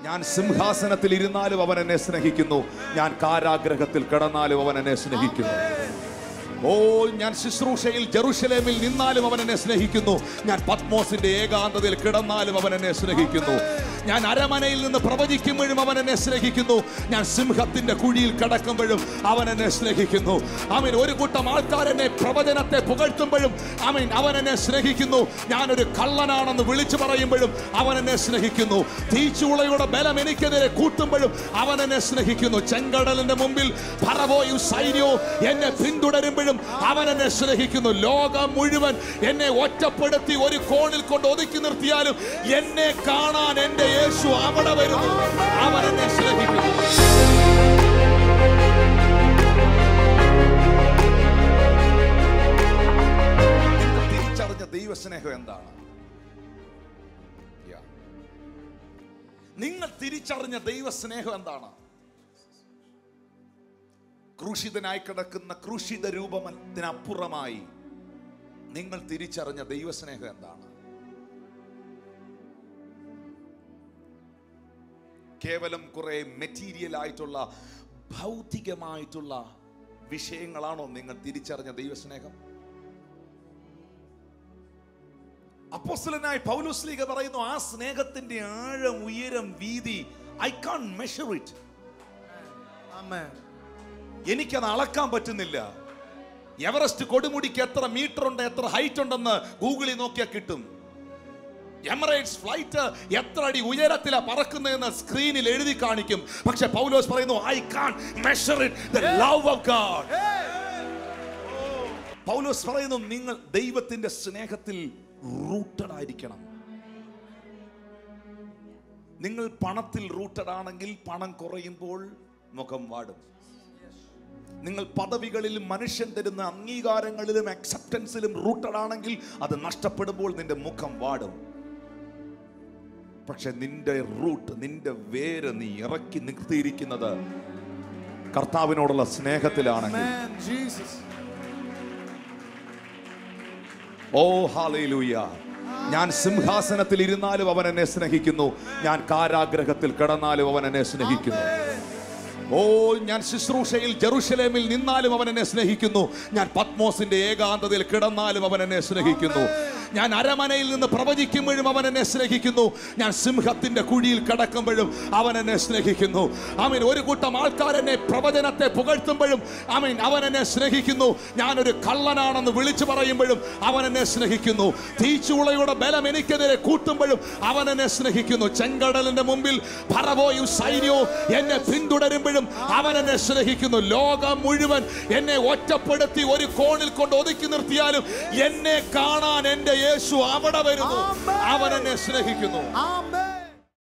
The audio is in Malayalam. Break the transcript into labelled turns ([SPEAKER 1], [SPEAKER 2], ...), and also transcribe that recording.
[SPEAKER 1] ഞാൻ സിംഹാസനത്തിൽ ഇരുന്നാലും അവൻ എന്നെ സ്നേഹിക്കുന്നു ഞാൻ കാരാഗ്രഹത്തിൽ കിടന്നാലും അവൻ എന്നെ സ്നേഹിക്കുന്നു ഓ ഞാൻ ശുശ്രൂഷയിൽ ജെറുസലേമിൽ നിന്നാലും അവൻ എന്നെ സ്നേഹിക്കുന്നു ഞാൻ പത്മോസിന്റെ ഏകാന്തതയിൽ കിടന്നാലും അവൻ എന്നെ സ്നേഹിക്കുന്നു ഞാൻ അരമനയിൽ നിന്ന് പ്രവചിക്കുമ്പോഴും അവൻ എന്നെ സ്നേഹിക്കുന്നു ഞാൻ സിംഹത്തിന്റെ കുഴിയിൽ കിടക്കുമ്പോഴും അവൻ എന്നെ സ്നേഹിക്കുന്നു അവൻ ഒരു കൂട്ടം ആൾക്കാർ എന്നെ പ്രവചനത്തെ പുകഴ്ത്തുമ്പോഴും അവൻ അവൻ എന്നെ സ്നേഹിക്കുന്നു ഞാനൊരു കള്ളനാണെന്ന് വിളിച്ചു പറയുമ്പോഴും അവൻ എന്നെ സ്നേഹിക്കുന്നു തീച്ചുളയുടെ ബലം എനിക്കെതിരെ കൂട്ടുമ്പോഴും അവൻ എന്നെ സ്നേഹിക്കുന്നു ചെങ്കടലിന്റെ മുമ്പിൽ ഫറവോയും സൈന്യവും എന്നെ പിന്തുടരുമ്പോഴും അവൻ എന്നെ സ്നേഹിക്കുന്നു ലോകം മുഴുവൻ എന്നെ ഒറ്റപ്പെടുത്തി ഒരു കോണിൽ കൊണ്ട് ഒതുക്കി നിർത്തിയാലും എന്നെ കാണാൻ എന്റെ യേശു അവിടെ വരുന്നു അവൻ എന്നെ സ്നേഹിക്കുന്നു നിങ്ങൾ തിരിച്ചറിഞ്ഞ ദൈവസ്നേഹം എന്താണ് Yeah. നിങ്ങൾ തിരിച്ചറിഞ്ഞ ദൈവസ്നേഹം എന്താണ് ക്രൂശിതനായി കിടക്കുന്ന ക്രൂശിത രൂപത്തിനപ്പുറമായി നിങ്ങൾ തിരിച്ചറിഞ്ഞ ദൈവസ്നേഹം എന്താണ് കേവലം കുറെ മെറ്റീരിയൽ ആയിട്ടുള്ള ഭൗതികമായിട്ടുള്ള വിഷയങ്ങളാണോ നിങ്ങൾ തിരിച്ചറിഞ്ഞ ദൈവസ്നേഹം അപ്പോസ്തലനായ പൗലോസ്ലീഗ പറയുന്നു ആ സ്നേഹത്തിന്റെ ആഴം ഉയരം വീതി I can measure it
[SPEAKER 2] Amen.
[SPEAKER 1] എനിക്കത് അളക്കാൻ പറ്റുന്നില്ല എവറസ്റ്റ് കൊടുമുടിക്ക് എത്ര മീറ്റർ ഉണ്ട് എത്ര ഹൈറ്റ് ഉണ്ടെന്ന് ഗൂഗിളിൽ നോക്കിയാൽ കിട്ടും എമറേറ്റ്സ് ഫ്ലൈറ്റ് എത്ര അടി ഉയരത്തിലാ പറക്കുന്നതെന്ന് സ്ക്രീനിൽ എഴുതി കാണിക്കും പക്ഷെ പൗലോസ് പറയുന്നു I can measure it the love of God Paulose പറയുന്നു നിങ്ങൾ ദൈവത്തിന്റെ സ്നേഹത്തിൽ റൂട്ടഡ് ആയിരിക്കണം നിങ്ങൾ പണത്തിൽ റൂട്ടഡ് ആണെങ്കിൽ പണം കുറയുമ്പോൾ മുഖം വാടും നിങ്ങൾ പദവികളിലും മനുഷ്യൻ തരുന്ന അംഗീകാരങ്ങളിലും അക്സെപ്റ്റൻസിലും റൂട്ടഡ് ആണെങ്കിൽ അത് നഷ്ടപ്പെടുമ്പോൾ നിന്റെ മുഖം വാടും പക്ഷെ നിന്റെ റൂട്ട് നിന്റെ വേര് നീ ഇറക്കി നിർത്തിയിരിക്കുന്നത് കർത്താവിനോടുള്ള സ്നേഹത്തിലാണെങ്കിൽ
[SPEAKER 2] Amen. Jesus.
[SPEAKER 1] ഓ ഹാലയിലൂയ ഞാൻ സിംഹാസനത്തിൽ ഇരുന്നാലും അവൻ എന്നെ സ്നേഹിക്കുന്നു ഞാൻ കാരാഗ്രഹത്തിൽ കിടന്നാലും അവൻ എന്നെ സ്നേഹിക്കുന്നു ഓ ഞാൻ ശുശ്രൂഷയിൽ ജെറുസലേമിൽ നിന്നാലും അവൻ എന്നെ സ്നേഹിക്കുന്നു ഞാൻ പത്മോസിന്റെ ഏകാന്തതയിൽ കിടന്നാലും അവൻ എന്നെ സ്നേഹിക്കുന്നു ഞാൻ അരമനയിൽ നിന്ന് പ്രവചിക്കുമ്പോഴും അവൻ എന്നെ സ്നേഹിക്കുന്നു ഞാൻ സിംഹത്തിന്റെ കുഴിയിൽ കിടക്കുമ്പോഴും അവൻ എന്നെ സ്നേഹിക്കുന്നു അവൻ ഒരു കൂട്ടം ആൾക്കാർ എന്നെ പ്രവചനത്തെ പുകഴ്ത്തുമ്പോഴും അവൻ അവൻ എന്നെ സ്നേഹിക്കുന്നു ഞാനൊരു കള്ളനാണെന്ന് വിളിച്ചു പറയുമ്പോഴും അവൻ എന്നെ സ്നേഹിക്കുന്നു തീച്ചുളയുടെ ബലം എനിക്കെതിരെ കൂട്ടുമ്പോഴും അവൻ എന്നെ സ്നേഹിക്കുന്നു ചെങ്കടലിന്റെ മുമ്പിൽ ഫറവോയും സൈന്യവും എന്നെ പിന്തുടരുമ്പോഴും അവൻ എന്നെ സ്നേഹിക്കുന്നു ലോകം മുഴുവൻ എന്നെ ഒറ്റപ്പെടുത്തി ഒരു കോണിൽ കൊണ്ട് ഒതുക്കി നിർത്തിയാലും എന്നെ കാണാൻ എന്റെ യേശു അവിടെ വരുന്നു അവൻ എന്നെ സ്നേഹിക്കുന്നു
[SPEAKER 2] Amen.